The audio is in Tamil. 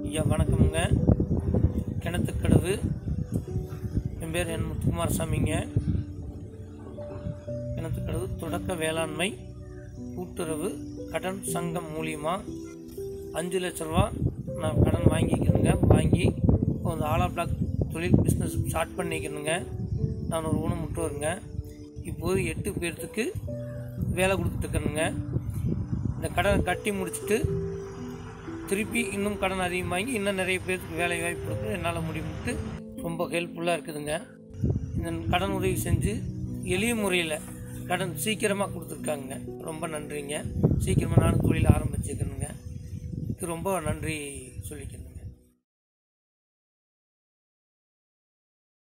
ஐயா வணக்கமுங்க கிணத்துக்கடவு என் பேர் என் முத்துக்குமார் சாமிங்க கிணத்துக்கடவு தொடக்க வேளாண்மை கூட்டுறவு கடன் சங்கம் மூலியமாக அஞ்சு லட்ச ரூபா நான் கடன் வாங்கிக்கணுங்க வாங்கி இப்போ அந்த ஆலா பிளாக் தொழில் பிஸ்னஸ் ஸ்டார்ட் பண்ணிக்கணுங்க நான் ஒரு ஊனமுற்றோருங்க இப்போது எட்டு பேர்த்துக்கு வேலை கொடுத்துட்டுருக்கணுங்க இந்த கடனை கட்டி முடிச்சுட்டு திருப்பி இன்னும் கடன் அதிகம் வாங்கி இன்னும் நிறைய பேருக்கு வேலை வாய்ப்பு கொடுக்க என்னால் முடியும்ட்டு ரொம்ப ஹெல்ப்ஃபுல்லாக இருக்குதுங்க இந்த கடன் உதவி செஞ்சு எளிய முறையில் கடன் சீக்கிரமாக கொடுத்துருக்காங்க ரொம்ப நன்றிங்க சீக்கிரமாக நானும் தொழில் ஆரம்பிச்சுக்கணுங்க இதுக்கு ரொம்ப நன்றி சொல்லிக்கிறேன்